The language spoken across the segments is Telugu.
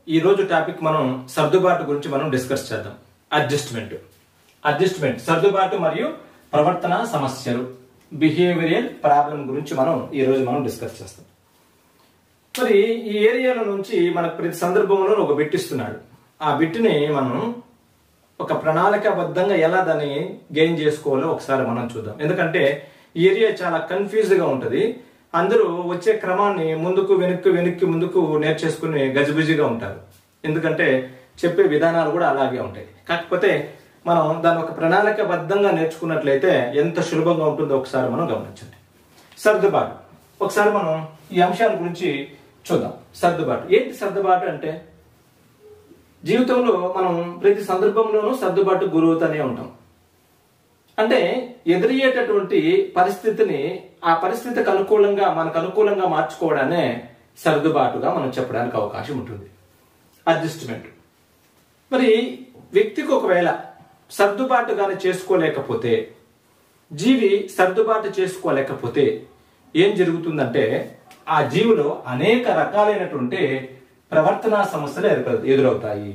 ఈ రోజు టాపిక్ మనం సర్దుబాటు గురించి మనం డిస్కస్ చేద్దాం అడ్జస్ట్మెంట్ అడ్జస్ట్మెంట్ సర్దుబాటు మరియు ప్రవర్తన సమస్యలు బిహేవియరల్ ప్రాబ్లం గురించి మనం ఈ రోజు మనం డిస్కస్ చేస్తాం మరి ఈ ఏరియాల నుంచి మనకు ప్రతి సందర్భంలో ఒక బిట్ ఇస్తున్నాడు ఆ బిట్ని మనం ఒక ప్రణాళికాబద్ధంగా ఎలా దాన్ని గెయిన్ చేసుకోవాలో ఒకసారి మనం చూద్దాం ఎందుకంటే ఈ ఏరియా చాలా కన్ఫ్యూజ్ గా ఉంటది అందరూ వచ్చే క్రమాన్ని ముందుకు వెనక్కి వెనక్కి ముందుకు నేర్చేసుకుని గజిబిజిగా ఉంటారు ఎందుకంటే చెప్పే విధానాలు కూడా అలాగే ఉంటాయి కాకపోతే మనం దాన్ని ఒక ప్రణాళికాబద్ధంగా నేర్చుకున్నట్లయితే ఎంత సులభంగా ఉంటుందో ఒకసారి మనం గమనించండి సర్దుబాటు ఒకసారి మనం ఈ అంశాల గురించి చూద్దాం సర్దుబాటు ఏంటి సర్దుబాటు అంటే జీవితంలో మనం ప్రతి సందర్భంలోనూ సర్దుబాటు గురవుతూనే ఉంటాం అంటే ఎదురయ్యేటటువంటి పరిస్థితిని ఆ పరిస్థితికి అనుకూలంగా మనకు అనుకూలంగా మార్చుకోవడానే సర్దుబాటుగా మనం చెప్పడానికి అవకాశం ఉంటుంది అడ్జస్ట్మెంట్ మరి వ్యక్తికి ఒకవేళ సర్దుబాటు కానీ చేసుకోలేకపోతే జీవి సర్దుబాటు చేసుకోలేకపోతే ఏం జరుగుతుందంటే ఆ జీవిలో అనేక రకాలైనటువంటి ప్రవర్తనా సమస్యలు ఏర్పడ- ఎదురవుతాయి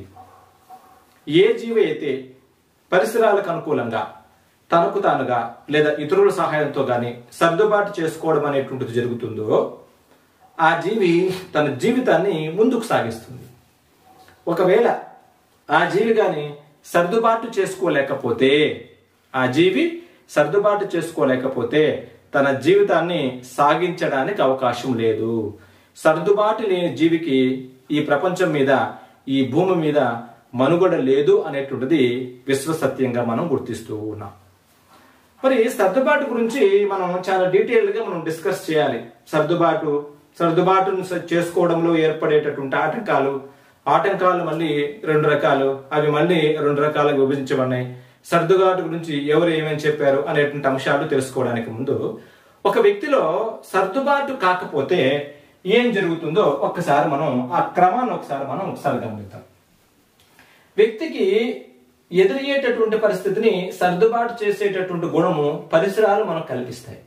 ఏ జీవి అయితే పరిసరాలకు అనుకూలంగా తనకు తానుగా లేదా ఇతరుల సహాయంతో గాని సర్దుబాటు చేసుకోవడం అనేటువంటిది జరుగుతుందో ఆ జీవి తన జీవితాన్ని ముందుకు సాగిస్తుంది ఒకవేళ ఆ జీవి గాని సర్దుబాటు చేసుకోలేకపోతే ఆ జీవి సర్దుబాటు చేసుకోలేకపోతే తన జీవితాన్ని సాగించడానికి అవకాశం లేదు సర్దుబాటు లేని జీవికి ఈ ప్రపంచం మీద ఈ భూమి మీద మనుగడ లేదు అనేటువంటిది విశ్వసత్యంగా మనం గుర్తిస్తూ ఉన్నాం మరి సర్దుబాటు గురించి మనం చాలా డీటెయిల్ గా మనం డిస్కస్ చేయాలి సర్దుబాటు సర్దుబాటును స- చేసుకోవడంలో ఏర్పడేటటువంటి ఆటంకాలు ఆటంకాలు మళ్ళీ రెండు రకాలు అవి మళ్ళీ రెండు రకాలుగా విభజించబడినాయి సర్దుబాటు గురించి ఎవరు ఏమేమి చెప్పారు అనేటువంటి అంశాలు తెలుసుకోవడానికి ముందు ఒక వ్యక్తిలో సర్దుబాటు కాకపోతే ఏం జరుగుతుందో ఒక్కసారి మనం ఆ క్రమాన్ని ఒకసారి మనం ఒకసారి గమనిద్దాం వ్యక్తికి ఎదురయ్యేటటువంటి పరిస్థితిని సర్దుబాటు చేసేటటువంటి గుణము పరిసరాలు మనకు కల్పిస్తాయి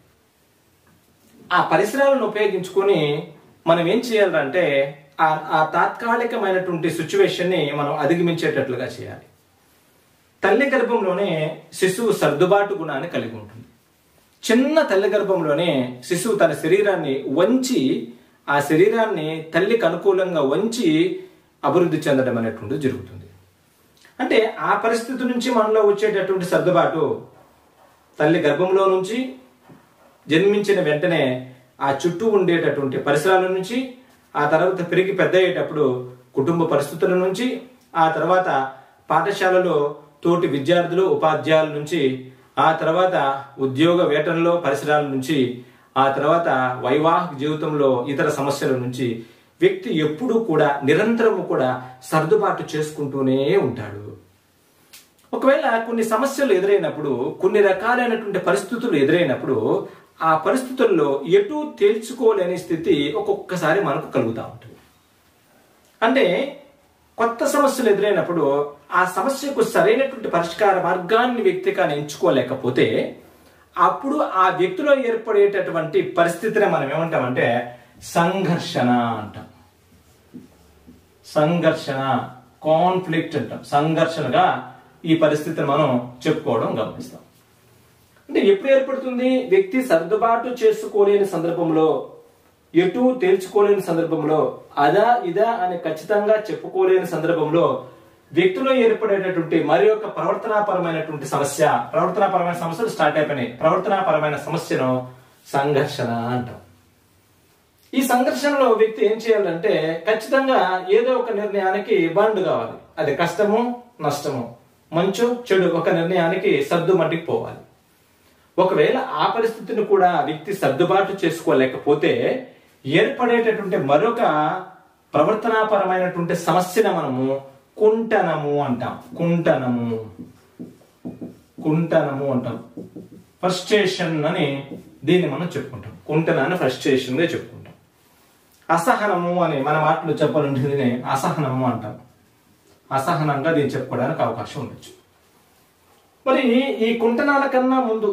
ఆ పరిసరాలను ఉపయోగించుకొని మనం ఏం చేయాలంటే ఆ ఆ తాత్కాలికమైనటువంటి సిచ్యువేషన్ ని మనం అధిగమించేటట్లుగా చేయాలి తల్లి గర్భంలోనే శిశువు సర్దుబాటు గుణాన్ని కలిగి ఉంటుంది చిన్న తల్లి గర్భంలోనే శిశువు తన శరీరాన్ని వంచి ఆ శరీరాన్ని తల్లికి అనుకూలంగా వంచి అభివృద్ధి చెందడం అనేటువంటిది జరుగుతుంది అంటే ఆ పరిస్థితి నుంచి మనలో వచ్చేటటువంటి సర్దుబాటు తల్లి గర్భంలో నుంచి జన్మించిన వెంటనే ఆ చుట్టూ ఉండేటటువంటి పరిసరాల నుంచి ఆ తర్వాత పెరిగి పెద్ద అయ్యేటప్పుడు కుటుంబ పరిస్థితుల నుంచి ఆ తర్వాత పాఠశాలలో తోటి విద్యార్థులు ఉపాధ్యాయుల నుంచి ఆ తర్వాత ఉద్యోగ వేటనలో పరిసరాల నుంచి ఆ తర్వాత వైవాహిక జీవితంలో ఇతర సమస్యల నుంచి వ్యక్తి ఎప్పుడూ కూడా నిరంతరము కూడా సర్దుబాటు చేసుకుంటూనే ఉంటాడు ఒకవేళ కొన్ని సమస్యలు ఎదురైనప్పుడు కొన్ని రకాలైనటువంటి పరిస్థితులు ఎదురైనప్పుడు ఆ పరిస్థితుల్లో ఎటు తేల్చుకోలేని స్థితి ఒక్కొక్కసారి మనకు కలుగుతూ ఉంటుంది అంటే కొత్త సమస్యలు ఎదురైనప్పుడు ఆ సమస్యకు సరైనటువంటి పరిష్కార మార్గాన్ని వ్యక్తి కానీ ఎంచుకోలేకపోతే అప్పుడు ఆ వ్యక్తిలో ఏర్పడేటటువంటి పరిస్థితిని మనం ఏమంటామంటే సంఘర్షణ అంటాం సంఘర్షణ కాన్ఫ్లిక్ట్ అంటాం సంఘర్షణగా ఈ పరిస్థితిని మనం చెప్పుకోవడం గమనిస్తాం అంటే ఎప్పుడు ఏర్పడుతుంది వ్యక్తి సర్దుబాటు చేసుకోలేని సందర్భంలో ఎటు తేల్చుకోలేని సందర్భంలో అదా ఇదా అని ఖచ్చితంగా చెప్పుకోలేని సందర్భంలో వ్యక్తిలో ఏర్పడేటటువంటి మరి యొక్క ప్రవర్తనాపరమైనటువంటి సమస్య ప్రవర్తనాపరమైన సమస్యలు స్టార్ట్ అయిపోయినాయి ప్రవర్తనాపరమైన సమస్యను సంఘర్షణ అంటాం ఈ సంఘర్షణలో వ్యక్తి ఏం చేయాలంటే ఖచ్చితంగా ఏదో ఒక నిర్ణయానికి బండ్ కావాలి అది కష్టము నష్టము మంచు చెడు ఒక నిర్ణయానికి సర్దు మట్టికి పోవాలి ఒకవేళ ఆ పరిస్థితిని కూడా వ్యక్తి సర్దుబాటు చేసుకోలేకపోతే ఏర్పడేటటువంటి మరొక ప్రవర్తనాపరమైనటువంటి సమస్యను మనము కుంటనము అంటాం కుంటనము కుంటనము అంటాం ఫ్రస్ట్రేషన్ అని దీన్ని మనం చెప్పుకుంటాం కుంటనాన్ని ఫ్రస్ట్రేషన్ గా చెప్పుకుంటాం అసహనము అని మన మాటలు చెప్పాలంటే దీన్ని అసహనము అంటాం అసహనంగా దీన్ని చెప్పుకోవడానికి అవకాశం ఉండొచ్చు మరి ఈ కుంటనాల కన్నా ముందు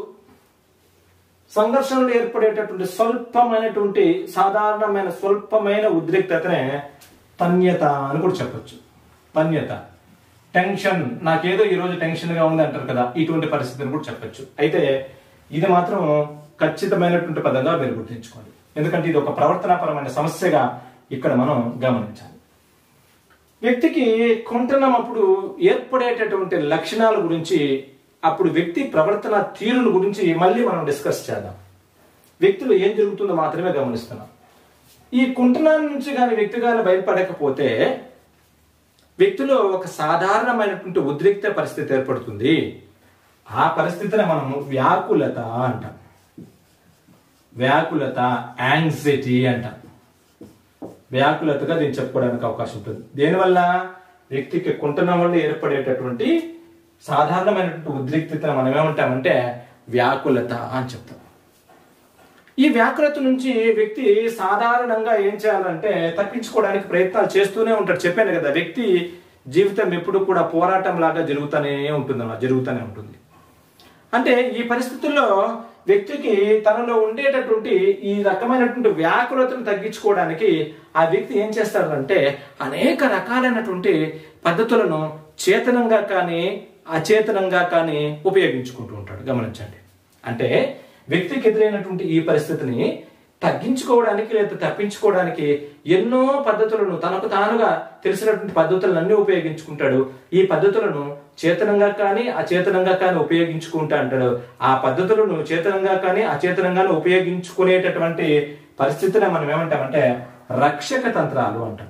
సంఘర్షణలు ఏర్పడేటటువంటి స్వల్పమైనటువంటి సాధారణమైన స్వల్పమైన ఉద్రిక్తతనే తన్యత అని కూడా చెప్పొచ్చు తన్యత టెన్షన్ నాకేదో ఈ రోజు టెన్షన్ గా ఉంది అంటారు కదా ఇటువంటి పరిస్థితిని కూడా చెప్పొచ్చు అయితే ఇది మాత్రం ఖచ్చితమైనటువంటి పదంగా మీరు గుర్తుంచుకోండి ఎందుకంటే ఇది ఒక ప్రవర్తనాపరమైన సమస్యగా ఇక్కడ మనం గమనించాలి వ్యక్తికి కుంటనం అప్పుడు ఏర్పడేటటువంటి లక్షణాల గురించి అప్పుడు వ్యక్తి ప్రవర్తన తీరుల గురించి మళ్ళీ మనం డిస్కస్ చేద్దాం వ్యక్తిలో ఏం జరుగుతుందో మాత్రమే గమనిస్తున్నాం ఈ కుంటనాన్ని నుంచి కానీ వ్యక్తి కానీ బయటపడకపోతే వ్యక్తిలో ఒక సాధారణమైనటువంటి ఉద్రిక్త పరిస్థితి ఏర్పడుతుంది ఆ పరిస్థితిని మనము వ్యాకులత అంటాం వ్యాకులత యాంగ్జైటీ అంటాం వ్యాకులతగా దీన్ని చెప్పుకోవడానికి అవకాశం ఉంటుంది దేనివల్ల వ్యక్తికి కుంటనం వల్ల ఏర్పడేటటువంటి సాధారణమైనటువంటి ఉద్రిక్తతను మనం ఏమంటామంటే వ్యాకులత అని చెప్తాం ఈ వ్యాకులత నుంచి వ్యక్తి సాధారణంగా ఏం చేయాలంటే తప్పించుకోవడానికి ప్రయత్నాలు చేస్తూనే ఉంటాడు చెప్పాను కదా వ్యక్తి జీవితం ఎప్పుడు కూడా పోరాటం లాగా జరుగుతూనే ఉంటుంది జరుగుతూనే ఉంటుంది అంటే ఈ పరిస్థితుల్లో వ్యక్తికి తనలో ఉండేటటువంటి ఈ రకమైనటువంటి వ్యాకులతను తగ్గించుకోవడానికి ఆ వ్యక్తి ఏం చేస్తాడంటే అనేక రకాలైనటువంటి పద్ధతులను చేతనంగా కానీ అచేతనంగా కానీ ఉపయోగించుకుంటూ ఉంటాడు గమనించండి అంటే వ్యక్తికి ఎదురైనటువంటి ఈ పరిస్థితిని తగ్గించుకోవడానికి లేదా తప్పించుకోవడానికి ఎన్నో పద్ధతులను తనకు తానుగా తెలిసినటువంటి పద్ధతులను అన్ని ఉపయోగించుకుంటాడు ఈ పద్ధతులను చేతనంగా కానీ అచేతనంగా కానీ ఉపయోగించుకుంటా అంటాడు ఆ పద్ధతులను చేతనంగా కానీ అచేతనంగా ఉపయోగించుకునేటటువంటి పరిస్థితిని మనం ఏమంటామంటే రక్షక తంత్రాలు అంటాం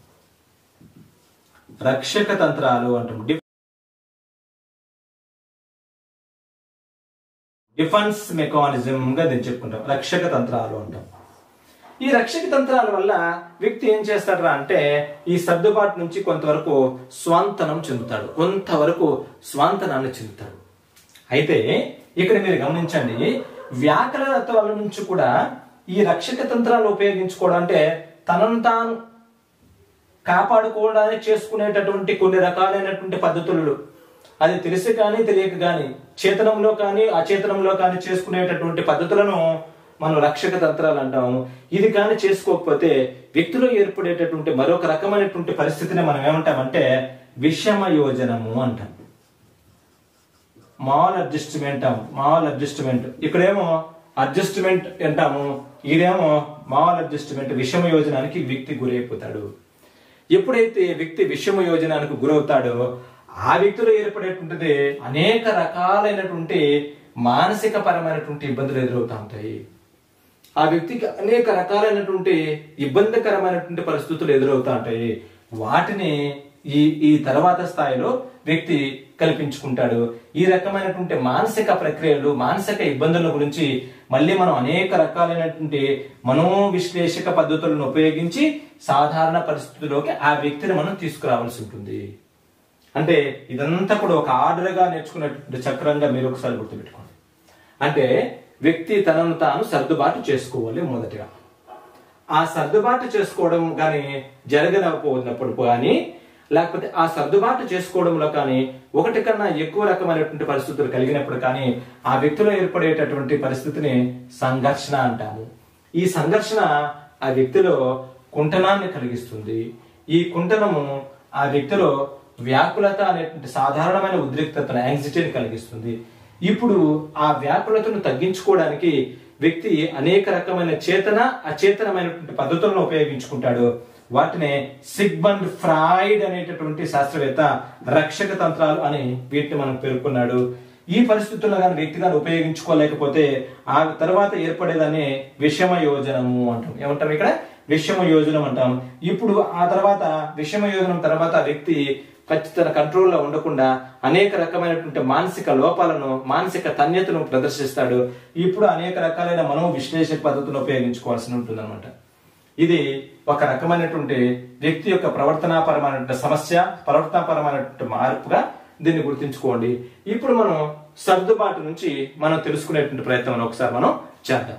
రక్షక తంత్రాలు అంటాం డి- డిఫెన్స్ మెకానిజం గా దీన్ని చెప్పుకుంటాం రక్షక తంత్రాలు అంటాం ఈ రక్షక తంత్రాల వల్ల వ్యక్తి ఏం చేస్తాడరా అంటే ఈ సర్దుబాటు నుంచి కొంతవరకు స్వాంతనం చెందుతాడు కొంతవరకు స్వాంతనాన్ని చెందుతాడు అయితే ఇక్కడ మీరు గమనించండి వ్యాకరణ వల్ల నుంచి కూడా ఈ రక్షక తంత్రాలు ఉపయోగించుకోవడం అంటే తనను తాను కాపాడుకోవడానికి చేసుకునేటటువంటి కొన్ని రకాలైనటువంటి పద్ధతులు అది తెలిసి కానీ తెలియక కానీ చేతనంలో కానీ అచేతనంలో కానీ చేసుకునేటటువంటి పద్ధతులను మనం రక్షక తంత్రాలు అంటాము ఇది కానీ చేసుకోకపోతే వ్యక్తిలో ఏర్పడేటటువంటి మరొక రకమైనటువంటి పరిస్థితిని మనం ఏమంటామంటే విషమ యోజనము అంటాం మాల్ అడ్జస్ట్మెంట్ మాల్ అడ్జస్ట్మెంట్ ఇక్కడేమో అడ్జస్ట్మెంట్ అంటాము ఇదేమో మాల్ అడ్జస్ట్మెంట్ విషమ యోజనానికి వ్యక్తి గురైపోతాడు ఎప్పుడైతే వ్యక్తి విషమ యోజనానికి గురవుతాడో ఆ వ్యక్తిలో ఏర్పడేటువంటిది అనేక రకాలైనటువంటి మానసిక పరమైనటువంటి ఇబ్బందులు ఎదురవుతా ఉంటాయి ఆ వ్యక్తికి అనేక రకాలైనటువంటి ఇబ్బందికరమైనటువంటి పరిస్థితులు ఎదురవుతా ఉంటాయి వాటిని ఈ ఈ తర్వాత స్థాయిలో వ్యక్తి కల్పించుకుంటాడు ఈ రకమైనటువంటి మానసిక ప్రక్రియలు మానసిక ఇబ్బందుల గురించి మళ్ళీ మనం అనేక రకాలైనటువంటి మనోవిశ్లేషక పద్ధతులను ఉపయోగించి సాధారణ పరిస్థితుల్లోకి ఆ వ్యక్తిని మనం తీసుకురావాల్సి ఉంటుంది అంటే ఇదంతా కూడా ఒక ఆర్డర్గా నేర్చుకున్నటువంటి చక్రంగా మీరు ఒకసారి గుర్తుపెట్టుకోండి అంటే వ్యక్తి తనను తాను సర్దుబాటు చేసుకోవాలి మొదటిగా ఆ సర్దుబాటు చేసుకోవడం కానీ జరగకపోయినప్పుడు కానీ లేకపోతే ఆ సర్దుబాటు చేసుకోవడంలో కానీ ఒకటి కన్నా ఎక్కువ రకమైనటువంటి పరిస్థితులు కలిగినప్పుడు కానీ ఆ వ్యక్తిలో ఏర్పడేటటువంటి పరిస్థితిని సంఘర్షణ అంటాము ఈ సంఘర్షణ ఆ వ్యక్తిలో కుంటనాన్ని కలిగిస్తుంది ఈ కుంటనము ఆ వ్యక్తిలో వ్యాకులత అనేటువంటి సాధారణమైన ఉద్రిక్తతను యాంగ్జైటీని కలిగిస్తుంది ఇప్పుడు ఆ వ్యాకులతను తగ్గించుకోవడానికి వ్యక్తి అనేక రకమైన చేతన అచేతనమైనటువంటి పద్ధతులను ఉపయోగించుకుంటాడు వాటినే సిగ్మండ్ ఫ్రాయిడ్ అనేటటువంటి శాస్త్రవేత్త రక్షక తంత్రాలు అని వీటిని మనం పేర్కొన్నాడు ఈ పరిస్థితుల్లో కానీ వ్యక్తి కానీ ఉపయోగించుకోలేకపోతే ఆ తర్వాత ఏర్పడేదాన్ని విషమ యోజనము అంటాం ఏమంటాం ఇక్కడ విషమ యోజనం అంటాం ఇప్పుడు ఆ తర్వాత విషమ యోజనం తర్వాత ఆ వ్యక్తి ఖచ్చిత కంట్రోల్లో ఉండకుండా అనేక రకమైనటువంటి మానసిక లోపాలను మానసిక తన్యతను ప్రదర్శిస్తాడు ఇప్పుడు అనేక రకాలైన మనో విశ్లేషక పద్ధతులను ఉపయోగించుకోవాల్సి ఉంటుంది ఇది ఒక రకమైనటువంటి వ్యక్తి యొక్క ప్రవర్తనాపరమైనటువంటి సమస్య ప్రవర్తనాపరమైనటువంటి మార్పుగా దీన్ని గుర్తించుకోండి ఇప్పుడు మనం సర్దుబాటు నుంచి మనం తెలుసుకునేటువంటి ప్రయత్నం ఒకసారి మనం చేద్దాం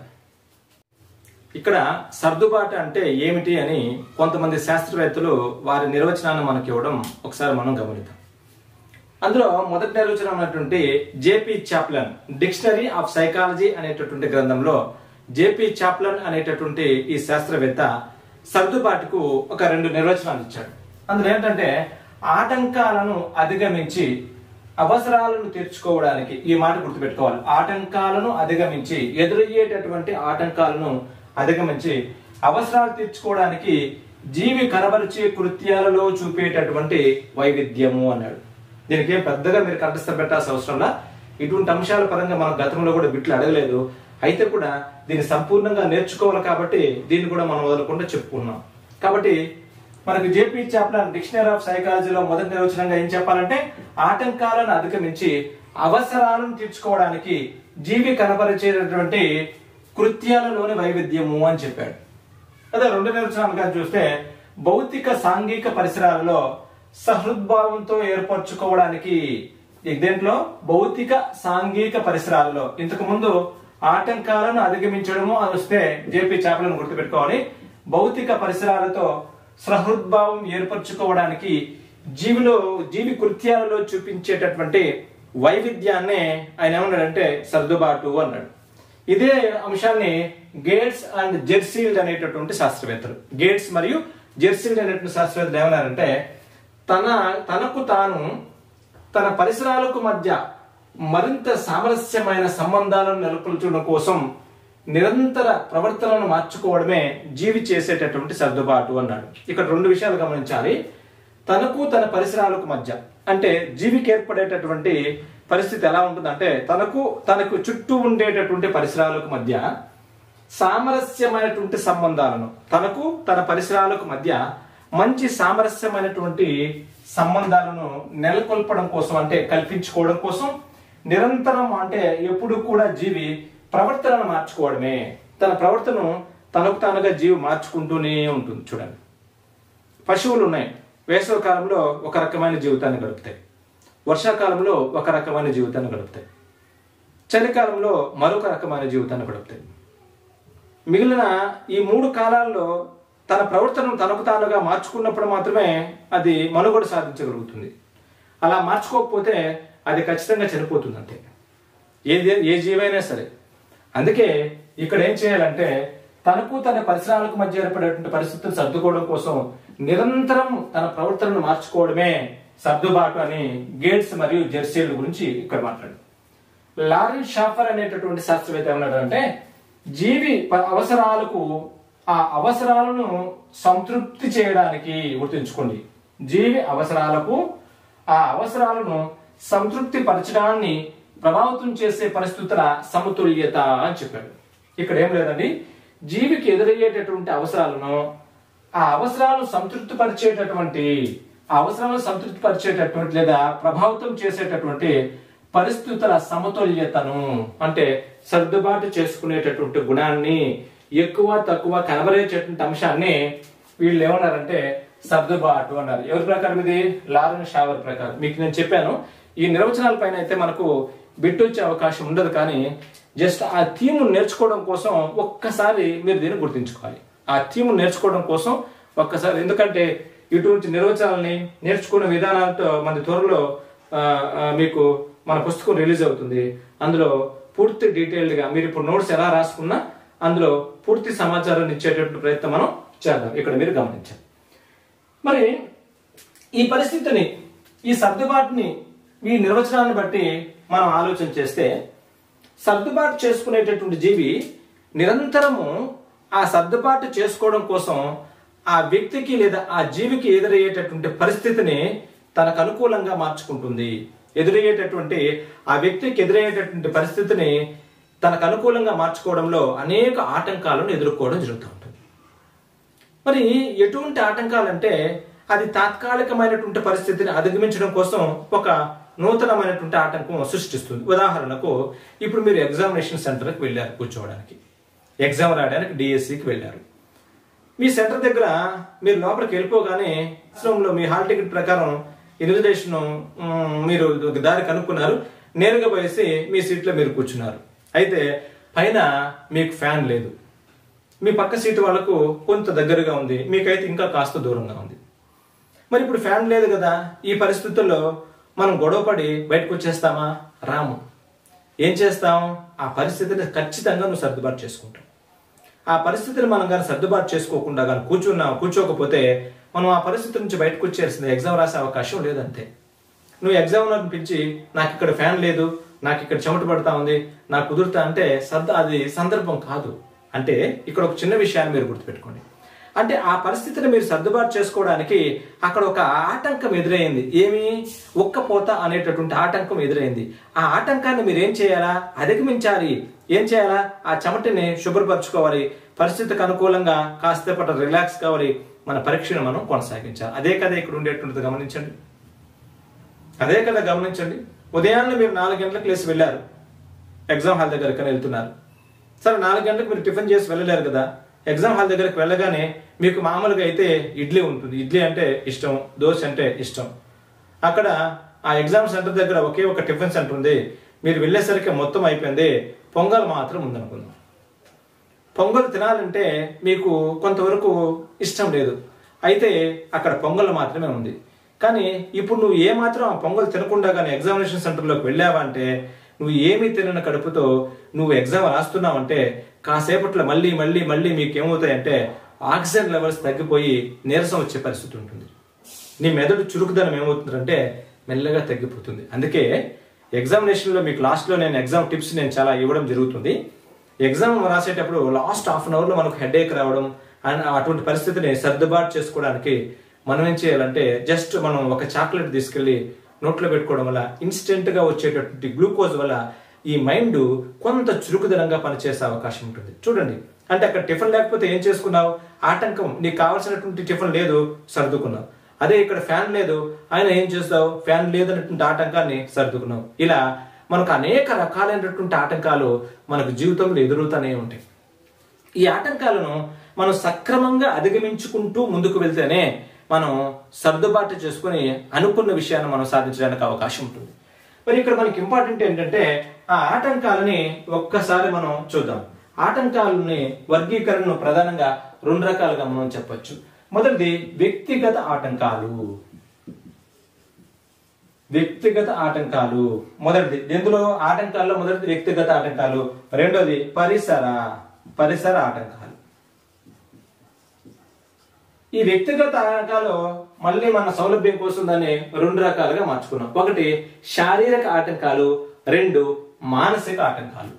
ఇక్కడ సర్దుబాటు అంటే ఏమిటి అని కొంతమంది శాస్త్రవేత్తలు వారి నిర్వచనాన్ని మనకి ఇవ్వడం ఒకసారి మనం గమనిద్దాం అందులో మొదటి నిర్వచనం ఉన్నటువంటి JP Chaplin dictionary of psychology అనేటటువంటి గ్రంథంలో జేపి చాప్లన్ అనేటటువంటి ఈ శాస్త్రవేత్త సర్దుబాటుకు ఒక రెండు నిర్వచనాలు ఇచ్చాడు అందులో ఏంటంటే ఆటంకాలను అధిగమించి అవసరాలను తీర్చుకోవడానికి ఈ మాట గుర్తుపెట్టుకోవాలి ఆటంకాలను అధిగమించి ఎదురయ్యేటటువంటి ఆటంకాలను అధిగమించి అవసరాలు తీర్చుకోవడానికి జీవి కనబరిచే కృత్యాలలో చూపేటటువంటి వైవిధ్యము అన్నాడు దీనికి ఏం పెద్దగా మీరు కంఠస్థ పెట్టాల్సిన అవసరంలా ఇటువంటి అంశాల పరంగా మనం గతంలో కూడా బిట్లు అడగలేదు అయితే కూడా దీన్ని సంపూర్ణంగా నేర్చుకోవాలి కాబట్టి దీన్ని కూడా మనం వదలకుండా చెప్పుకున్నాం కాబట్టి మనకు జేపీ చాప్టర్ డిక్షనరీ ఆఫ్ సైకాలజీలో మొదటి నిర్వచనంగా ఏం చెప్పాలంటే ఆటంకాలను అధిగమించి అవసరాలను తీర్చుకోవడానికి జీవి కనపరిచేటటువంటి కృత్యాలలోని వైవిధ్యము అని చెప్పాడు అదే రెండు నిర్వచనాలుగా చూస్తే భౌతిక సాంఘిక పరిసరాలలో సహృద్భావంతో ఏర్పరచుకోవడానికి ఈ దేంట్లో భౌతిక సాంఘిక పరిసరాలలో ఇంతకు ముందు ఆటంకాలను అధిగమించడము అని వస్తే జేపీ చేపలను గుర్తుపెట్టుకోవాలి భౌతిక పరిసరాలతో సహృద్భావం ఏర్పరచుకోవడానికి జీవిలో జీవి కృత్యాలలో చూపించేటటువంటి వైవిధ్యాన్నే ఆయన ఏమన్నాడంటే సర్దుబాటు అన్నాడు ఇదే అంశాన్ని గేట్స్ అండ్ జెర్సీల్డ్ అనేటటువంటి శాస్త్రవేత్తలు గేట్స్ మరియు జెర్సీల్డ్ అనేటువంటి శాస్త్రవేత్తలు ఏమన్నారంటే తన తనకు తాను తన పరిసరాలకు మధ్య మరింత సామరస్యమైన సంబంధాలను నెలకొల్చడం కోసం నిరంతర ప్రవర్తనను మార్చుకోవడమే జీవి చేసేటటువంటి సర్దుబాటు అన్నాడు ఇక్కడ రెండు విషయాలు గమనించాలి తనకు తన పరిసరాలకు మధ్య అంటే జీవికి ఏర్పడేటటువంటి పరిస్థితి ఎలా ఉంటుందంటే తనకు తనకు చుట్టూ ఉండేటటువంటి పరిసరాలకు మధ్య సామరస్యమైనటువంటి సంబంధాలను తనకు తన పరిసరాలకు మధ్య మంచి సామరస్యమైనటువంటి సంబంధాలను నెలకొల్పడం కోసం అంటే కల్పించుకోవడం కోసం నిరంతరం అంటే ఎప్పుడు కూడా జీవి ప్రవర్తనను మార్చుకోవడమే తన ప్రవర్తనను తనకు తానుగా జీవి మార్చుకుంటూనే ఉంటుంది చూడండి పశువులు ఉన్నాయి వేసవ కాలంలో ఒక రకమైన జీవితాన్ని గడుపుతాయి వర్షాకాలంలో ఒక రకమైన జీవితాన్ని గడుపుతాయి చలికాలంలో మరొక రకమైన జీవితాన్ని గడుపుతాయి మిగిలిన ఈ మూడు కాలాల్లో తన ప్రవర్తనను తనకు తానుగా మార్చుకున్నప్పుడు మాత్రమే అది మనుగడ సాధించగలుగుతుంది అలా మార్చుకోకపోతే అది ఖచ్చితంగా చనిపోతుంది అంతే ఏది ఏ జీవైనా సరే అందుకే ఇక్కడ ఏం చేయాలంటే తనకు తన పరిసరాలకు మధ్య ఏర్పడేటువంటి పరిస్థితులు సర్దుకోవడం కోసం నిరంతరం తన ప్రవర్తనను మార్చుకోవడమే సర్దుబాటు అని గేట్స్ మరియు జెర్సీల గురించి ఇక్కడ మాట్లాడు లారెన్ షాఫర్ అనేటటువంటి శాస్త్రవేత్త ఏమన్నాడు అంటే జీవి ప- అవసరాలకు ఆ అవసరాలను సంతృప్తి చేయడానికి గుర్తుంచుకోండి జీవి అవసరాలకు ఆ అవసరాలను సంతృప్తి పరచడాన్ని ప్రభావితం చేసే పరిస్థితుల సమతుల్యత అని చెప్పాడు ఇక్కడ ఏం లేదండి జీవికి ఎదురయ్యేటటువంటి అవసరాలను ఆ అవసరాలను సంతృప్తి పరిచేటటువంటి ఆ అవసరాలను సంతృప్తి పరిచేటటువంటి లేదా ప్రభావితం చేసేటటువంటి పరిస్థితుల సమతుల్యతను అంటే సర్దుబాటు చేసుకునేటటువంటి గుణాన్ని ఎక్కువ తక్కువ కనబరేటటువంటి అంశాన్ని వీళ్ళు ఏమన్నారంటే సర్దుబాటు అన్నారు ఎవరి ప్రకారం ఇది లారెన్ షావర్ ప్రకారం మీకు నేను చెప్పాను ఈ నిర్వచనాల పైన అయితే మనకు బిట్ వచ్చే అవకాశం ఉండదు కానీ జస్ట్ ఆ థీమ్ నేర్చుకోవడం కోసం ఒక్కసారి మీరు దీన్ని గుర్తుంచుకోవాలి ఆ థీమ్ నేర్చుకోవడం కోసం ఒక్కసారి ఎందుకంటే ఇటువంటి నిర్వచనాలని నేర్చుకునే విధానాలతో మన త్వరలో ఆ, ఆ, మీకు మన పుస్తకం రిలీజ్ అవుతుంది అందులో పూర్తి డీటెయిల్డ్ గా మీరు ఇప్పుడు నోట్స్ ఎలా రాసుకున్నా అందులో పూర్తి సమాచారాన్ని ఇచ్చేటటువంటి ప్రయత్నం మనం చేద్దాం ఇక్కడ మీరు గమనించాలి మరి ఈ పరిస్థితిని ఈ సర్దుబాటుని ఈ నిర్వచనాన్ని బట్టి మనం ఆలోచన చేస్తే సర్దుబాటు చేసుకునేటటువంటి జీవి నిరంతరము ఆ సర్దుబాటు చేసుకోవడం కోసం ఆ వ్యక్తికి లేదా ఆ జీవికి ఎదురయ్యేటటువంటి పరిస్థితిని తనకు అనుకూలంగా మార్చుకుంటుంది ఎదురయ్యేటటువంటి ఆ వ్యక్తికి ఎదురయ్యేటటువంటి పరిస్థితిని తనకు అనుకూలంగా మార్చుకోవడంలో అనేక ఆటంకాలను ఎదుర్కోవడం జరుగుతూ ఉంటుంది మరి ఎటువంటి ఆటంకాలంటే అది తాత్కాలికమైనటువంటి పరిస్థితిని అధిగమించడం కోసం ఒక నూతనమైనటువంటి ఆటంకం సృష్టిస్తుంది ఉదాహరణకు ఇప్పుడు మీరు ఎగ్జామినేషన్ సెంటర్కి వెళ్ళారు కూర్చోవడానికి ఎగ్జామ్ రాయడానికి డిఎస్సికి వెళ్ళారు మీ సెంటర్ దగ్గర మీరు లోపలికి వెళ్ళిపోగానే ఆశ్రమంలో మీ హాల్ టికెట్ ప్రకారం ఇన్విటేషన్ మీరు ఒక దారి కనుక్కున్నారు నేరుగా పోయేసి మీ సీట్లో మీరు కూర్చున్నారు అయితే పైన మీకు ఫ్యాన్ లేదు మీ పక్క సీటు వాళ్ళకు కొంత దగ్గరగా ఉంది మీకైతే ఇంకా కాస్త దూరంగా ఉంది మరి ఇప్పుడు ఫ్యాన్ లేదు కదా ఈ పరిస్థితుల్లో మనం గొడవపడి బయటకు వచ్చేస్తామా రాము ఏం చేస్తాం ఆ పరిస్థితిని ఖచ్చితంగా నువ్వు సర్దుబాటు చేసుకుంటావు ఆ పరిస్థితిని మనం కానీ సర్దుబాటు చేసుకోకుండా కానీ కూర్చున్నా కూర్చోకపోతే మనం ఆ పరిస్థితి నుంచి బయటకు వచ్చేసింది ఎగ్జామ్ రాసే అవకాశం లేదంతే నువ్వు ఎగ్జామినర్ని పిలిచి నాకు ఇక్కడ ఫ్యాన్ లేదు నాకు ఇక్కడ చెమట పడతా ఉంది నాకు కుదురుతా అంటే సర్ద అది సందర్భం కాదు అంటే ఇక్కడ ఒక చిన్న విషయాన్ని మీరు గుర్తుపెట్టుకోండి అంటే ఆ పరిస్థితిని మీరు సర్దుబాటు చేసుకోవడానికి అక్కడ ఒక ఆటంకం ఎదురైంది ఏమి ఒక్కపోత అనేటటువంటి ఆటంకం ఎదురైంది ఆ ఆటంకాన్ని మీరు ఏం చేయాలా అధిగమించాలి ఏం చేయాలా ఆ చెమటని శుభ్రపరచుకోవాలి పరిస్థితికి అనుకూలంగా కాసేపట రిలాక్స్ కావాలి మన పరీక్షను మనం కొనసాగించాలి అదే కదా ఇక్కడ ఉండేటువంటిది గమనించండి అదే కదా గమనించండి ఉదయాన్నే మీరు నాలుగు గంటలకు లేచి వెళ్ళారు ఎగ్జామ్ హాల్ దగ్గరికి వెళ్తున్నారు సరే నాలుగు గంటలకు మీరు టిఫిన్ చేసి వెళ్ళలేరు కదా ఎగ్జామ్ హాల్ దగ్గరికి వెళ్ళగానే మీకు మామూలుగా అయితే ఇడ్లీ ఉంటుంది ఇడ్లీ అంటే ఇష్టం దోశ అంటే ఇష్టం అక్కడ ఆ ఎగ్జామ్ సెంటర్ దగ్గర ఒకే ఒక టిఫిన్ సెంటర్ ఉంది మీరు వెళ్ళేసరికి మొత్తం అయిపోయింది పొంగల్ మాత్రం ఉందనుకుందాం పొంగల్ తినాలంటే మీకు కొంతవరకు ఇష్టం లేదు అయితే అక్కడ పొంగల్ మాత్రమే ఉంది కానీ ఇప్పుడు నువ్వు ఏ మాత్రం ఆ పొంగల్ తినకుండా కానీ ఎగ్జామినేషన్ సెంటర్లోకి వెళ్ళావా అంటే నువ్వు ఏమీ తినని కడుపుతో నువ్వు ఎగ్జామ్ రాస్తున్నావంటే కాసేపట్లో మళ్ళీ మళ్ళీ మళ్ళీ మీకు ఏమవుతాయంటే ఆక్సిజన్ లెవెల్స్ తగ్గిపోయి నీరసం వచ్చే పరిస్థితి ఉంటుంది నీ మెదడు చురుకుదనం ఏమవుతుందంటే మెల్లగా తగ్గిపోతుంది అందుకే ఎగ్జామినేషన్లో మీకు లాస్ట్లో నేను ఎగ్జామ్ టిప్స్ నేను చాలా ఇవ్వడం జరుగుతుంది ఎగ్జామ్ రాసేటప్పుడు లాస్ట్ హాఫ్ అన్ అవర్లో మనకు హెడేక్ రావడం అండ్ అటువంటి పరిస్థితిని సర్దుబాటు చేసుకోవడానికి మనం ఏం చేయాలంటే జస్ట్ మనం ఒక చాక్లెట్ తీసుకెళ్లి నోట్లో పెట్టుకోవడం వల్ల ఇన్స్టెంట్ గా వచ్చేటటువంటి గ్లూకోజ్ వల్ల ఈ మైండ్ కొంత చురుకుదనంగా పనిచేసే అవకాశం ఉంటుంది చూడండి అంటే అక్కడ టిఫిన్ లేకపోతే ఏం చేసుకున్నావు ఆటంకం నీకు కావాల్సినటువంటి టిఫిన్ లేదు సర్దుకున్నావు అదే ఇక్కడ ఫ్యాన్ లేదు ఆయన ఏం చేస్తావు ఫ్యాన్ లేదన్నటువంటి ఆటంకాన్ని సర్దుకున్నావు ఇలా మనకు అనేక రకాలైనటువంటి ఆటంకాలు మనకు జీవితంలో ఎదురవుతూనే ఉంటాయి ఈ ఆటంకాలను మనం సక్రమంగా అధిగమించుకుంటూ ముందుకు వెళ్తేనే మనం సర్దుబాటు చేసుకుని అనుకున్న విషయాన్ని మనం సాధించడానికి అవకాశం ఉంటుంది మరి ఇక్కడ మనకి ఇంపార్టెంట్ ఏంటంటే ఆ ఆటంకాలని ఒక్కసారి మనం చూద్దాం ఆటంకాలని వర్గీకరణను ప్రధానంగా రెండు రకాలుగా మనం చెప్పొచ్చు మొదటిది వ్యక్తిగత ఆటంకాలు వ్యక్తిగత ఆటంకాలు మొదటిది ఇందులో ఆటంకాల్లో మొదటిది వ్యక్తిగత ఆటంకాలు రెండోది పరిసర పరిసర ఆటంకాలు ఈ వ్యక్తిగత ఆటంకాలు మళ్ళీ మన సౌలభ్యం కోసం దాన్ని రెండు రకాలుగా మార్చుకున్నాం ఒకటి శారీరక ఆటంకాలు రెండు మానసిక ఆటంకాలు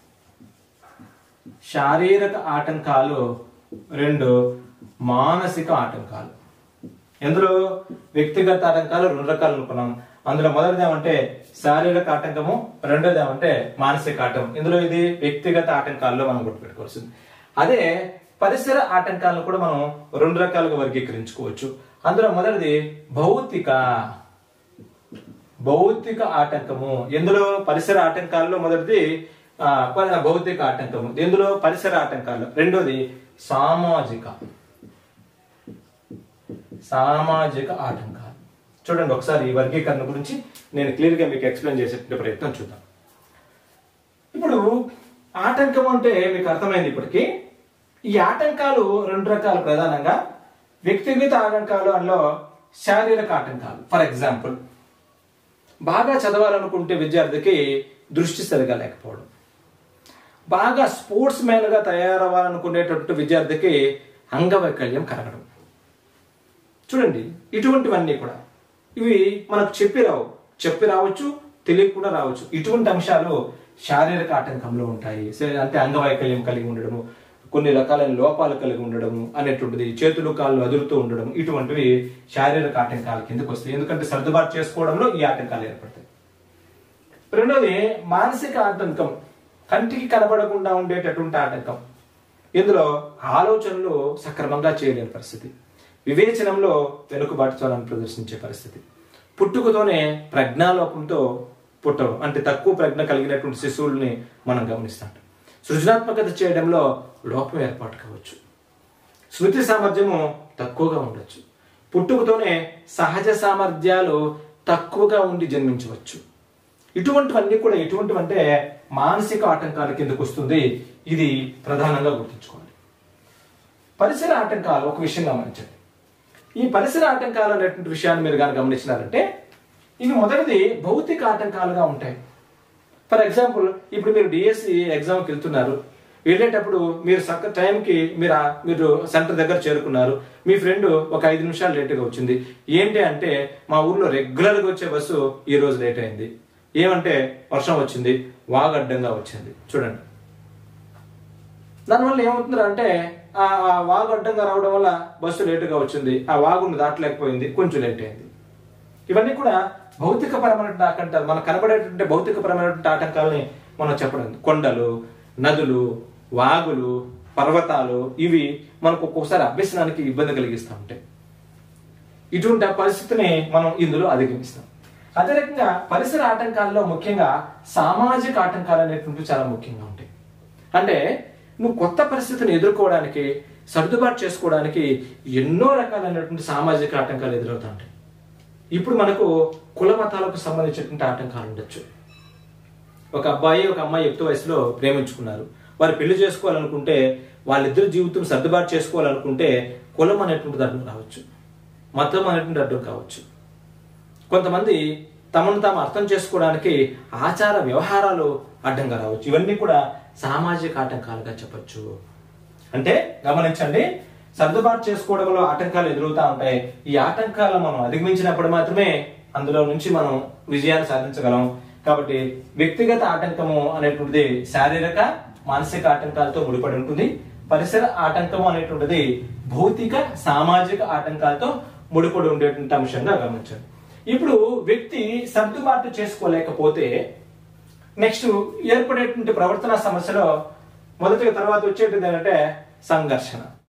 శారీరక ఆటంకాలు రెండు మానసిక ఆటంకాలు ఇందులో వ్యక్తిగత ఆటంకాలు రెండు రకాలు అనుకున్నాం అందులో మొదటిది ఏమంటే శారీరక ఆటంకము రెండోది ఏమంటే మానసిక ఆటంకం ఇందులో ఇది వ్యక్తిగత ఆటంకాల్లో మనం గుర్తుపెట్టుకోవాల్సింది అదే పరిసర ఆటంకాలను కూడా మనం రెండు రకాలుగా వర్గీకరించుకోవచ్చు అందులో మొదటిది భౌతిక భౌతిక ఆటంకము ఎందులో పరిసర ఆటంకాల్లో మొదటిది ఆ, ప- భౌతిక ఆటంకము ఎందులో పరిసర ఆటంకాలు రెండోది సామాజిక సామాజిక ఆటంకాలు చూడండి ఒకసారి ఈ వర్గీకరణ గురించి నేను క్లియర్ గా మీకు ఎక్స్ప్లెయిన్ చేసే ప్రయత్నం చూద్దాం ఇప్పుడు ఆటంకం అంటే మీకు అర్థమైంది ఇప్పటికి ఈ ఆటంకాలు రెండు రకాలు ప్రధానంగా వ్యక్తిగత ఆటంకాలు అందులో శారీరక ఆటంకాలు ఫర్ ఎగ్జాంపుల్ బాగా చదవాలనుకుంటే విద్యార్థికి దృష్టి సరిగా లేకపోవడం బాగా స్పోర్ట్స్ మ్యాన్ గా తయారవ్వాలనుకునేటట్టు విద్యార్థికి అంగవైకల్యం కలగడం చూడండి ఇటువంటివన్నీ కూడా ఇవి మనకు చెప్పి రావు చెప్పి రావచ్చు తెలియకుండా రావచ్చు ఇటువంటి అంశాలు శారీరక ఆటంకంలో ఉంటాయి సరే, అంటే అంగవైకల్యం కలిగి ఉండడము కొన్ని రకాలైన లోపాలు కలిగి ఉండడము అనేటువంటిది చేతులు కాళ్ళు అదురుతూ ఉండడం ఇటువంటివి శారీరక ఆటంకాల కిందకు వస్తాయి ఎందుకంటే సర్దుబాటు చేసుకోవడంలో ఈ ఆటంకాలు ఏర్పడతాయి రెండోది మానసిక ఆటంకం కంటికి కనబడకుండా ఉండేటటువంటి ఆటంకం ఇందులో ఆలోచనలు సక్రమంగా చేయలేని పరిస్థితి వివేచనంలో వెనుకబాటుతనాన్ని ప్రదర్శించే పరిస్థితి పుట్టుకతోనే ప్రజ్ఞాలోపంతో పుట్టడం అంటే తక్కువ ప్రజ్ఞ కలిగినటువంటి శిశువుల్ని మనం గమనిస్తాం సృజనాత్మకత చేయడంలో లోపం ఏర్పాటు కావచ్చు స్మృతి సామర్థ్యము తక్కువగా ఉండొచ్చు పుట్టుకతోనే సహజ సామర్థ్యాలు తక్కువగా ఉండి జన్మించవచ్చు ఇటువంటివన్నీ కూడా ఎటువంటివంటే మానసిక ఆటంకాల కిందకు వస్తుంది ఇది ప్రధానంగా గుర్తుంచుకోవాలి పరిసర ఆటంకాలు ఒక విషయం గమనించండి ఈ పరిసర ఆటంకాలు అనేటువంటి విషయాన్ని మీరు కనుక గమనించినారంటే ఇవి మొదటిది భౌతిక ఆటంకాలుగా ఉంటాయి ఫర్ ఎగ్జాంపుల్ ఇప్పుడు మీరు డిఎస్సి ఎగ్జామ్కి వెళ్తున్నారు వెళ్ళేటప్పుడు మీరు సక్క టైంకి మీరు ఆ- మీరు సెంటర్ దగ్గర చేరుకున్నారు మీ ఫ్రెండ్ ఒక ఐదు నిమిషాలు లేటుగా వచ్చింది ఏంటి అంటే మా ఊర్లో రెగ్యులర్గా వచ్చే బస్సు ఈ రోజు లేట్ అయింది ఏమంటే వర్షం వచ్చింది వాగడ్డంగా వచ్చింది చూడండి దానివల్ల ఏమవుతుంది అంటే ఆ ఆ వాగు అడ్డంగా రావడం వల్ల బస్సు లేటుగా వచ్చింది ఆ వాగును దాటలేకపోయింది కొంచెం లేట్ అయింది ఇవన్నీ కూడా భౌతికపరమైనటువంటి ఆటంకాలు మనకు కనబడేటువంటి భౌతికపరమైనటువంటి ఆటంకాలని మనం చెప్పడం కొండలు నదులు వాగులు పర్వతాలు ఇవి మనకు ఒక్కొక్కసారి అభ్యసనానికి ఇబ్బంది కలిగిస్తూ ఉంటాయి ఇటువంటి ఆ పరిస్థితిని మనం ఇందులో అధిగమిస్తాం అదే రకంగా పరిసర ఆటంకాల్లో ముఖ్యంగా సామాజిక ఆటంకాలు అనేటువంటివి చాలా ముఖ్యంగా ఉంటాయి అంటే నువ్వు కొత్త పరిస్థితిని ఎదుర్కోవడానికి సర్దుబాటు చేసుకోవడానికి ఎన్నో రకాలైనటువంటి సామాజిక ఆటంకాలు ఎదురవుతా ఉంటాయి ఇప్పుడు మనకు కుల మతాలకు సంబంధించినటువంటి ఆటంకాలు ఉండొచ్చు ఒక అబ్బాయి ఒక అమ్మాయి యుక్త వయసులో ప్రేమించుకున్నారు వారు పెళ్లి చేసుకోవాలనుకుంటే వాళ్ళిద్దరి జీవితం సర్దుబాటు చేసుకోవాలనుకుంటే కులం అనేటువంటిది అడ్డం రావచ్చు మతం అనేటువంటి అడ్డం కావచ్చు కొంతమంది తమను తాము అర్థం చేసుకోవడానికి ఆచార వ్యవహారాలు అడ్డంగా రావచ్చు ఇవన్నీ కూడా సామాజిక ఆటంకాలుగా చెప్పొచ్చు అంటే గమనించండి సర్దుబాటు చేసుకోవడంలో ఆటంకాలు ఎదురవుతా ఉంటాయి ఈ ఆటంకాలను మనం అధిగమించినప్పుడు మాత్రమే అందులో నుంచి మనం విజయాన్ని సాధించగలం కాబట్టి వ్యక్తిగత ఆటంకము అనేటువంటిది శారీరక మానసిక ఆటంకాలతో ముడిపడి ఉంటుంది పరిసర ఆటంకము అనేటువంటిది భౌతిక సామాజిక ఆటంకాలతో ముడిపడి ఉండేటువంటి అంశంగా గమనించండి ఇప్పుడు వ్యక్తి సర్దుబాటు చేసుకోలేకపోతే నెక్స్ట్ ఏర్పడేటువంటి ప్రవర్తన సమస్యలో మొదటిగా తర్వాత వచ్చేటిది ఏంటంటే సంఘర్షణ